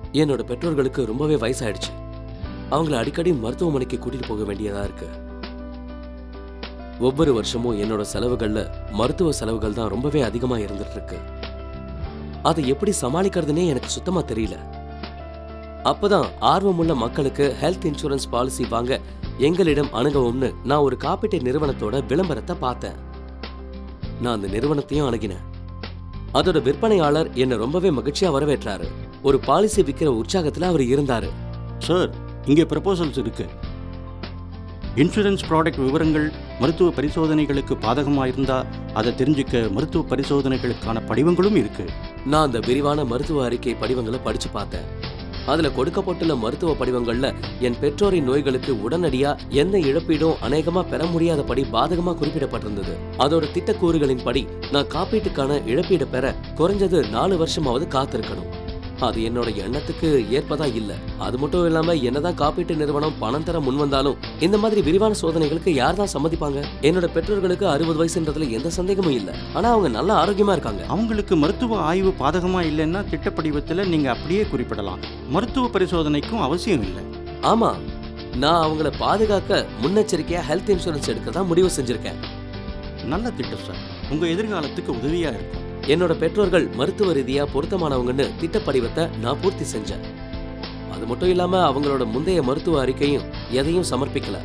என்னோட பெற்றோர்களுக்கு ரொம்பவே வயசாயிடுச்சு அவங்கள அடிக்கடி மருத்துவமனைக்கு கூட்டிட்டு போக வேண்டியதா இருக்கு ஒவ்வொரு வருஷமும் என்னோட செலவுகள்ல மருத்துவ செலவுகள் தான் ரொம்பவே அதிகமா இருந்துட்டு இருக்கு அதை எப்படி சமாளிக்கிறதுனே எனக்கு சுத்தமா தெரியல அப்பதான் ஆர்வமுள்ள மக்களுக்கு ஹெல்த் இன்சூரன்ஸ் பாலிசி வாங்க எங்களிடம் அணுகவும்னு நான் ஒரு காப்பீட்டு நிறுவனத்தோட விளம்பரத்தை பார்த்தேன் நான் அந்த நிறுவனத்தையும் அணுகினேன் அதோட விற்பனையாளர் என்னை ரொம்பவே மகிழ்ச்சியா வரவேற்றாரு ஒரு பாலிசி விற்கிற உற்சாகத்துல அவர் இருந்தாரு சார் இங்கே ப்ரப்போசல்ஸ் இருக்கு இன்சூரன்ஸ் ப்ராடக்ட் விவரங்கள் மருத்துவ பரிசோதனைகளுக்கு பாதகமாக இருந்தால் அதை தெரிஞ்சுக்க மருத்துவ பரிசோதனைகளுக்கான படிவங்களும் இருக்கு நான் அந்த விரிவான மருத்துவ அறிக்கை படிவங்களை படிச்சு பார்த்தேன் அதுல கொடுக்கப்பட்டுள்ள மருத்துவ படிவங்கள்ல என் பெற்றோரின் நோய்களுக்கு உடனடியா எந்த இழப்பீடும் அநேகமா பெற முடியாதபடி பாதகமா குறிப்பிடப்பட்டிருந்தது அதோட திட்டக்கூறுகளின்படி நான் காப்பீட்டுக்கான இழப்பீடு பெற குறைஞ்சது நாலு வருஷமாவது காத்திருக்கணும் அது என்னோட எண்ணத்துக்கு ஏற்பதா இல்ல அது மட்டும் இல்லாம என்னதான் காப்பீட்டு நிறுவனம் பணம் தர முன் வந்தாலும் இந்த மாதிரி விரிவான சோதனைகளுக்கு யார் தான் சம்மதிப்பாங்க என்னோட பெற்றோர்களுக்கு அறுபது வயசுன்றதுல எந்த சந்தேகமும் இல்ல ஆனா அவங்க நல்ல ஆரோக்கியமா இருக்காங்க அவங்களுக்கு மருத்துவ ஆய்வு பாதகமாக இல்லைன்னா திட்டப்படிவத்தில் நீங்கள் அப்படியே குறிப்பிடலாம் மருத்துவ பரிசோதனைக்கும் அவசியம் இல்லை ஆமா நான் அவங்கள பாதுகாக்க முன்னெச்சரிக்கையா ஹெல்த் இன்சூரன்ஸ் எடுக்க தான் முடிவு செஞ்சிருக்கேன் நல்ல திட்டம் சார் உங்கள் எதிர்காலத்துக்கு உதவியாக இருக்கும் என்னோட பெற்றோர்கள் மருத்துவ ரீதியா பொருத்தமானவங்கன்னு திட்டப்படிவத்தை நான் பூர்த்தி செஞ்சேன் அது மட்டும் இல்லாம அவங்களோட முந்தைய மருத்துவ அறிக்கையும் எதையும் சமர்ப்பிக்கல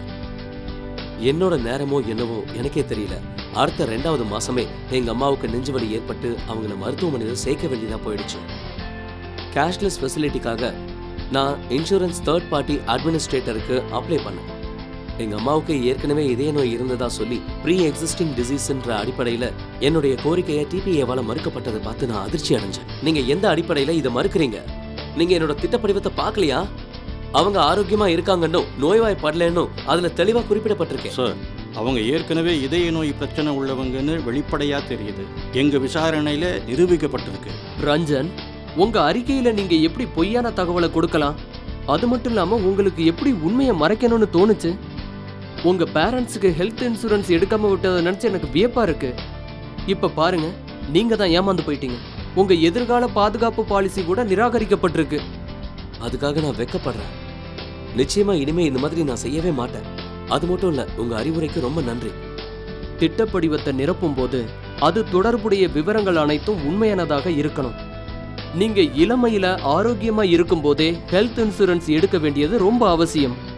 என்னோட நேரமோ என்னவோ எனக்கே தெரியல அடுத்த ரெண்டாவது மாசமே எங்க அம்மாவுக்கு நெஞ்சுவலி ஏற்பட்டு அவங்கள மருத்துவமனையில் சேர்க்க வேண்டியதா போயிடுச்சு கேஷ்லெஸ் ஃபெசிலிட்டிக்காக நான் இன்சூரன்ஸ் தேர்ட் பார்ட்டி அட்மினிஸ்ட்ரேட்டருக்கு அப்ளை பண்ணேன் எங்க அம்மாவுக்கு ஏற்கனவே இதய நோய் இருந்ததா சொல்லி ப்ரீ எக்ஸிஸ்டிங் டிசீஸ்ன்ற அடிப்படையில என்னுடைய கோரிக்கையை டிபிஏவால மறுக்கப்பட்டதை பார்த்து நான் அதிர்ச்சி அடைஞ்சேன் நீங்க எந்த அடிப்படையில இதை மறுக்கிறீங்க நீங்க என்னோட திட்டப்படிவத்தை பார்க்கலையா அவங்க ஆரோக்கியமா இருக்காங்கன்னு நோய்வாய்ப்படலன்னு அதுல தெளிவா குறிப்பிடப்பட்டிருக்கேன் சார் அவங்க ஏற்கனவே இதய நோய் பிரச்சனை உள்ளவங்கன்னு வெளிப்படையாக தெரியுது எங்கள் விசாரணையில் நிரூபிக்கப்பட்டிருக்கு ரஞ்சன் உங்க அறிக்கையில நீங்க எப்படி பொய்யான தகவலை கொடுக்கலாம் அது மட்டும் இல்லாம உங்களுக்கு எப்படி உண்மையை மறைக்கணும்னு தோணுச்சு உங்க பேரண்ட்ஸுக்கு ஹெல்த் இன்சூரன்ஸ் எடுக்காம விட்டதை நினைச்சு எனக்கு வியப்பா இருக்கு இப்ப பாருங்க நீங்க தான் ஏமாந்து போயிட்டீங்க உங்க எதிர்கால பாதுகாப்பு பாலிசி கூட நிராகரிக்கப்பட்டிருக்கு அதுக்காக நான் வெக்கப்படுறேன் நிச்சயமா இனிமே இந்த மாதிரி நான் செய்யவே மாட்டேன் அது மட்டும் இல்ல உங்க அறிவுரைக்கு ரொம்ப நன்றி திட்டப்படிவத்தை நிரப்பும் போது அது தொடர்புடைய விவரங்கள் அனைத்தும் உண்மையானதாக இருக்கணும் நீங்க இளமையில ஆரோக்கியமா இருக்கும்போதே ஹெல்த் இன்சூரன்ஸ் எடுக்க வேண்டியது ரொம்ப அவசியம்